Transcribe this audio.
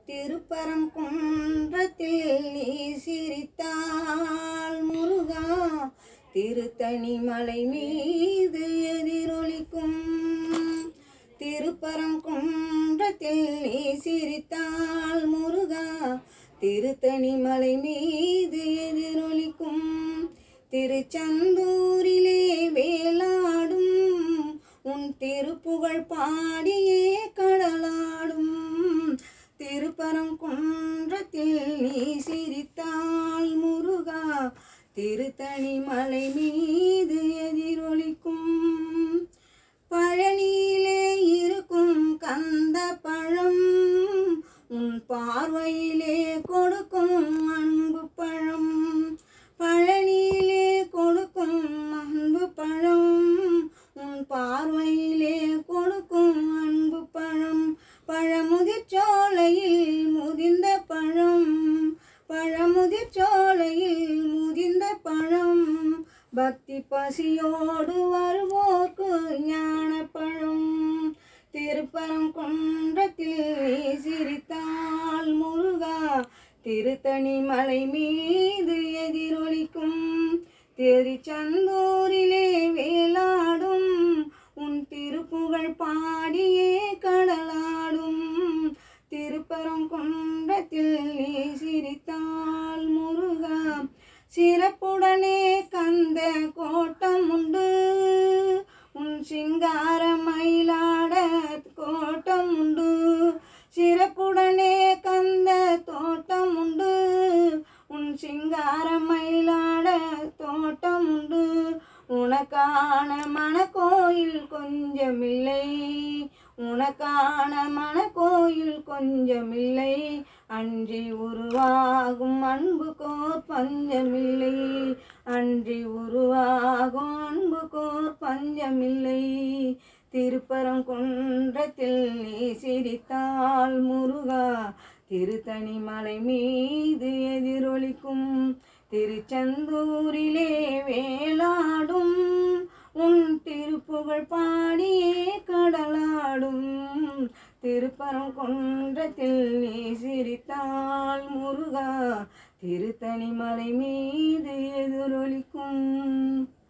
திருப்பரம் குன்றத்தில் நீ சிரித்தாள் முருகா திருத்தணி மலை மீது எதிரொலிக்கும் திருப்பரம் குன்றத்தில் நீ சிரித்தாள் முருகா திருத்தணி மலை மீது எதிரொலிக்கும் திருச்செந்தூரிலே வேலாடும் உன் திருப்புகழ் பாடியே கடலாடும் திருப்பரம் குன்றத்தில் நீ சிரித்தாள் முருகா திருத்தணி மலை மீது எதிரொலிக்கும் பழனியிலே இருக்கும் கந்த பழம் உன் பார்வையிலே கொடுக்கும் அன்பு பழம் பழனியிலே கொடுக்கும் அன்பு பழம் உன் பார்வையிலே கொடுக்கும் அன்பு பழம் பழமுதிர் சோலையில் முதிர்ந்த பழம் பழமுதிர் சோலையில் முதிர்ந்த பழம் பக்தி பசியோடு வருவோர்க்கு ஞான பழம் திருப்பரம் குன்றத்தில் நீ சிரித்தாள் முருகா திருத்தணி மலை மீது எதிரொலிக்கும் திருச்செந்தூரிலே வேலாடும் உன் திருப்புகழ் பாடியே கடலாடும் திருப்பரம் குன்றத்தில் நீ சிரித்தாள் முருகா சிறப்புடனே கந்த கோட்டம் உண்டு உன் சிங்கார மயிலாட கோட்டம் உண்டு சிறப்புடனே கந்த தோட்டம் உண்டு உன் சிங்கார மயிலாட தோட்டம் உண்டு உனக்கான மனக்கோயில் கொஞ்சமில்லை உனக்கான மனக்கோயில் கொஞ்சமில்லை அன்றி உருவாகும் அன்பு கோர் பஞ்சமில்லை அன்றி உருவாகும் அன்பு கோர் பஞ்சமில்லை திருப்பரம் குன்றத்தில் நீ சிரித்தாள் முருகா திருத்தணி மலை மீது எதிரொலிக்கும் திருச்செந்தூரிலே வேலாடும் உன் திருப்புகழ் பாடியே கடலாடும் திருப்பரம் குன்றத்தில் நீ சிரித்தாள் முருகா திருத்தணி மலை மீது எதிரொலிக்கும்